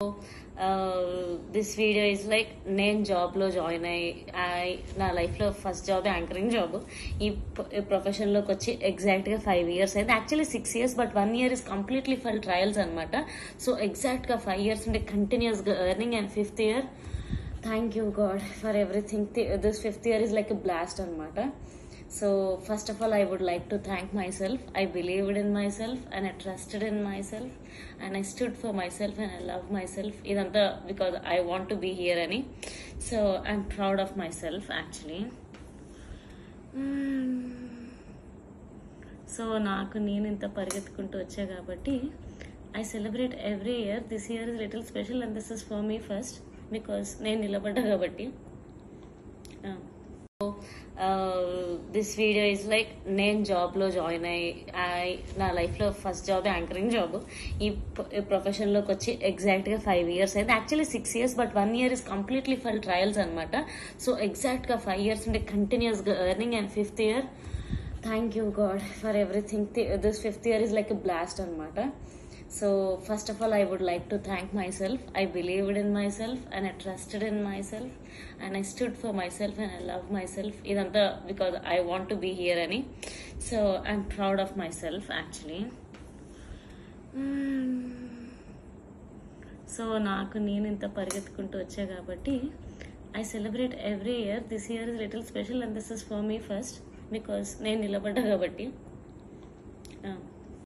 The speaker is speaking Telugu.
దిస్ వీడియో ఇస్ లైక్ నేను జాబ్లో జాయిన్ అయ్యి I- నా లైఫ్లో ఫస్ట్ జాబ్ యాంకరింగ్ జాబ్ ఈ ప్రొఫెషన్లోకి వచ్చి ఎగ్జాక్ట్గా ఫైవ్ ఇయర్స్ అయింది actually six years but one year is completely for trials అనమాట సో ఎగ్జాక్ట్గా ఫైవ్ ఇయర్స్ ఉంటే కంటిన్యూస్గా earning and fifth year thank you God for everything this fifth year is like a blast అనమాట so first of all I would like to thank myself I believed in myself and I trusted in myself and I stood for myself and I love myself ఇదంతా because I want to be here అని so I'm proud of myself actually so నాకు నేను ఇంత పరిగెత్తుకుంటూ వచ్చా కాబట్టి I celebrate every year this year is little special and this is for me first because నేను నిలబడ్డా కాబట్టి దిస్ వీడియో ఇస్ లైక్ నేను జాబ్లో జాయిన్ అయ్యి I- నా లైఫ్లో ఫస్ట్ జాబ్ యాంకరింగ్ జాబ్ ఈ ప్రొఫెషన్లోకి వచ్చి ఎగ్జాక్ట్గా ఫైవ్ ఇయర్స్ అయింది actually six years but one year is completely for trials అనమాట సో ఎగ్జాక్ట్గా ఫైవ్ ఇయర్స్ ఉంటే కంటిన్యూస్గా earning and fifth year thank you God for everything this fifth year is like a blast అనమాట so first of all I would like to thank myself I believed in myself and I trusted in myself and I stood for myself and I love myself ఇదంతా because I want to be here అని so I'm proud of myself actually so నాకు నేను ఇంత పరిగెత్తుకుంటూ వచ్చా కాబట్టి I celebrate every year this year is little special and this is for me first because నేను నిలబడ్డా కాబట్టి